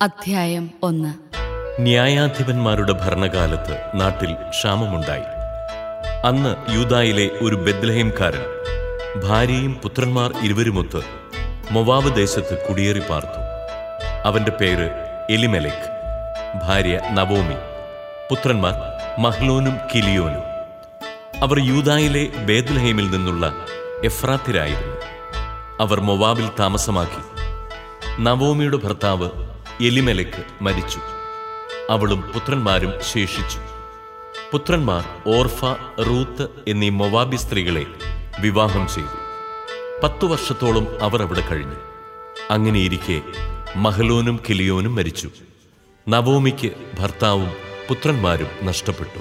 അധ്യായം ഒന്ന് ന്യായാധിപന്മാരുടെ ഭരണകാലത്ത് നാട്ടിൽ ക്ഷാമമുണ്ടായി അന്ന് യൂദായിലെ ഒരു ബെദ്ലഹേംകാരൻ ഭാര്യയും പുത്രന്മാർ ഇരുവരുമൊത്ത് മൊവാബ് ദേശത്ത് കുടിയേറി പാർത്തു അവന്റെ പേര് എലിമെലെക് ഭാര്യ നവോമി പുത്രന്മാർ മഹ്ലോനും കിലിയോനും അവർ യൂദായിലെ ബേദ്ലഹേമിൽ നിന്നുള്ള എഫ്രാത്തിരായിരുന്നു അവർ മൊവാബിൽ താമസമാക്കി നവോമിയുടെ ഭർത്താവ് എലിമെലക്ക് മരിച്ചു അവളും പുത്രന്മാരും ശേഷിച്ചു പുത്രന്മാർ ഓർഫ റൂത്ത് എന്നീ മൊവാബി സ്ത്രീകളെ വിവാഹം ചെയ്തു പത്തു വർഷത്തോളം അവർ അവിടെ കഴിഞ്ഞു അങ്ങനെയിരിക്കെ മഹലോനും കിലിയോനും മരിച്ചു നവോമിക്ക് ഭർത്താവും പുത്രന്മാരും നഷ്ടപ്പെട്ടു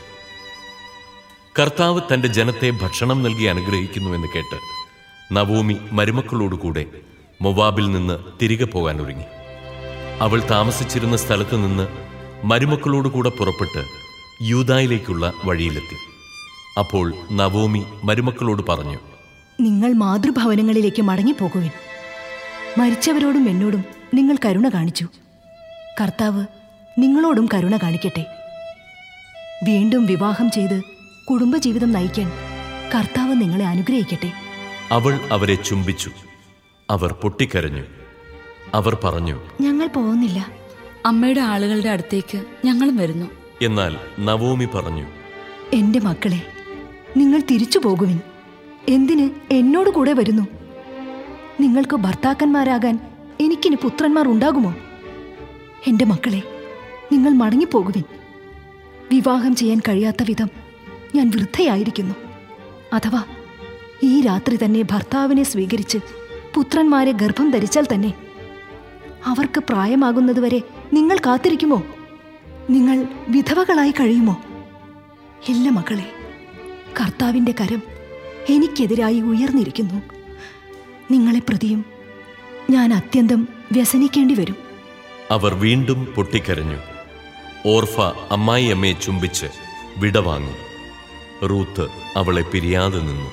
കർത്താവ് തന്റെ ജനത്തെ ഭക്ഷണം നൽകി അനുഗ്രഹിക്കുന്നുവെന്ന് കേട്ട് നവോമി മരുമക്കളോടുകൂടെ മൊവാബിൽ നിന്ന് തിരികെ പോകാൻ ഒരുങ്ങി അവൾ താമസിച്ചിരുന്ന സ്ഥലത്ത് നിന്ന് മരുമക്കളോടുകൂടെ പുറപ്പെട്ട് യൂതായിലേക്കുള്ള വഴിയിലെത്തി അപ്പോൾ നവോമി മരുമക്കളോട് പറഞ്ഞു നിങ്ങൾ മാതൃഭവനങ്ങളിലേക്ക് മടങ്ങിപ്പോകുവിൻ മരിച്ചവരോടും എന്നോടും നിങ്ങൾ കരുണ കാണിച്ചു കർത്താവ് നിങ്ങളോടും കരുണ കാണിക്കട്ടെ വീണ്ടും വിവാഹം ചെയ്ത് കുടുംബജീവിതം നയിക്കാൻ കർത്താവ് നിങ്ങളെ അനുഗ്രഹിക്കട്ടെ അവൾ അവരെ ചുംബിച്ചു അവർ പൊട്ടിക്കരഞ്ഞു അവർ പറഞ്ഞു ഞങ്ങൾ പോകുന്നില്ല അമ്മയുടെ ആളുകളുടെ അടുത്തേക്ക് ഞങ്ങളും വരുന്നു എന്നാൽ നവോമി പറഞ്ഞു എന്റെ മക്കളെ നിങ്ങൾ തിരിച്ചു പോകുവിൻ എന്തിന് എന്നോട് കൂടെ വരുന്നു നിങ്ങൾക്ക് ഭർത്താക്കന്മാരാകാൻ എനിക്കിനി പുത്രന്മാർ ഉണ്ടാകുമോ എന്റെ മക്കളെ നിങ്ങൾ മടങ്ങിപ്പോകുവിൻ വിവാഹം ചെയ്യാൻ കഴിയാത്ത വിധം ഞാൻ വൃദ്ധയായിരിക്കുന്നു അഥവാ ഈ രാത്രി തന്നെ ഭർത്താവിനെ സ്വീകരിച്ച് പുത്രന്മാരെ ഗർഭം ധരിച്ചാൽ തന്നെ അവർക്ക് പ്രായമാകുന്നതുവരെ നിങ്ങൾ കാത്തിരിക്കുമോ നിങ്ങൾ വിധവകളായി കഴിയുമോ ഇല്ല മക്കളെ കർത്താവിന്റെ കരം എനിക്കെതിരായി ഉയർന്നിരിക്കുന്നു നിങ്ങളെ പ്രതിയും ഞാൻ അത്യന്തം വ്യസനിക്കേണ്ടി വരും അവർ വീണ്ടും പൊട്ടിക്കരഞ്ഞു ഓർഫ അമ്മായി അമ്മയെ ചുംബിച്ച് വിടവാങ്ങി റൂത്ത് അവളെ പിരിയാതെ നിന്നു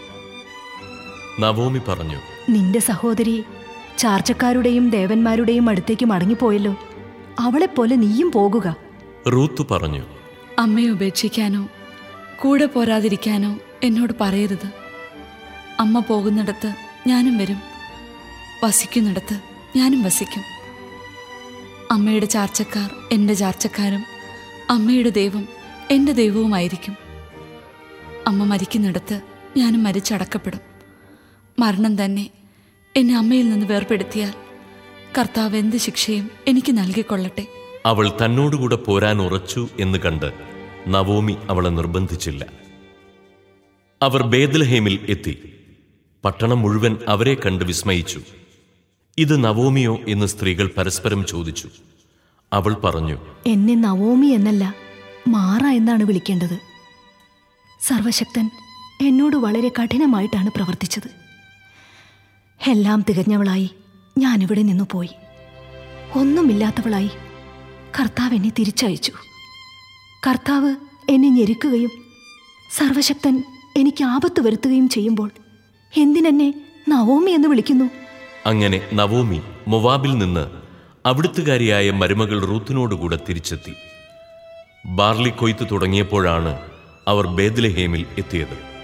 നവോമി പറഞ്ഞു നിന്റെ സഹോദരി ചാർച്ചക്കാരുടെയും ദേവന്മാരുടെയും അടുത്തേക്ക് മടങ്ങിപ്പോയല്ലോ അവളെപ്പോലെ നീയും പോകുക റൂത്ത് പറഞ്ഞു അമ്മയെ ഉപേക്ഷിക്കാനോ കൂടെ പോരാതിരിക്കാനോ എന്നോട് പറയരുത് അമ്മ പോകുന്നിടത്ത് ഞാനും വരും വസിക്കുന്നിടത്ത് ഞാനും വസിക്കും അമ്മയുടെ ചാർച്ചക്കാർ എൻ്റെ ചാർച്ചക്കാരും അമ്മയുടെ ദൈവം എൻ്റെ ദൈവവുമായിരിക്കും അമ്മ മരിക്കുന്നിടത്ത് ഞാനും മരിച്ചടക്കപ്പെടും മരണം തന്നെ എന്നെ അമ്മയിൽ നിന്ന് വേർപെടുത്തിയാൽ കർത്താവ് എന്ത് ശിക്ഷയും എനിക്ക് നൽകിക്കൊള്ളട്ടെ അവൾ തന്നോടുകൂടെ പോരാൻ ഉറച്ചു എന്ന് കണ്ട് നവോമി അവളെ നിർബന്ധിച്ചില്ല അവർ ബേദൽഹേമിൽ എത്തി പട്ടണം മുഴുവൻ അവരെ കണ്ട് വിസ്മയിച്ചു ഇത് നവോമിയോ എന്ന് സ്ത്രീകൾ പരസ്പരം ചോദിച്ചു അവൾ പറഞ്ഞു എന്നെ നവോമി എന്നല്ല മാറ എന്നാണ് വിളിക്കേണ്ടത് സർവശക്തൻ എന്നോട് വളരെ കഠിനമായിട്ടാണ് പ്രവർത്തിച്ചത് എല്ലാം തികഞ്ഞവളായി ഞാനിവിടെ നിന്നു പോയി ഒന്നുമില്ലാത്തവളായി കർത്താവ് എന്നെ തിരിച്ചയച്ചു കർത്താവ് എന്നെ ഞെരുക്കുകയും സർവശക്തൻ എനിക്ക് ആപത്ത് വരുത്തുകയും ചെയ്യുമ്പോൾ എന്തിനെന്നെ നവോമി എന്ന് വിളിക്കുന്നു അങ്ങനെ നവോമി മൊവാബിൽ നിന്ന് അവിടുത്തുകാരിയായ മരുമകൾ റൂത്തിനോടുകൂടെ തിരിച്ചെത്തി ബാർലി കൊയ്ത്ത് തുടങ്ങിയപ്പോഴാണ് അവർ ബേദ്ലഹേമിൽ എത്തിയത്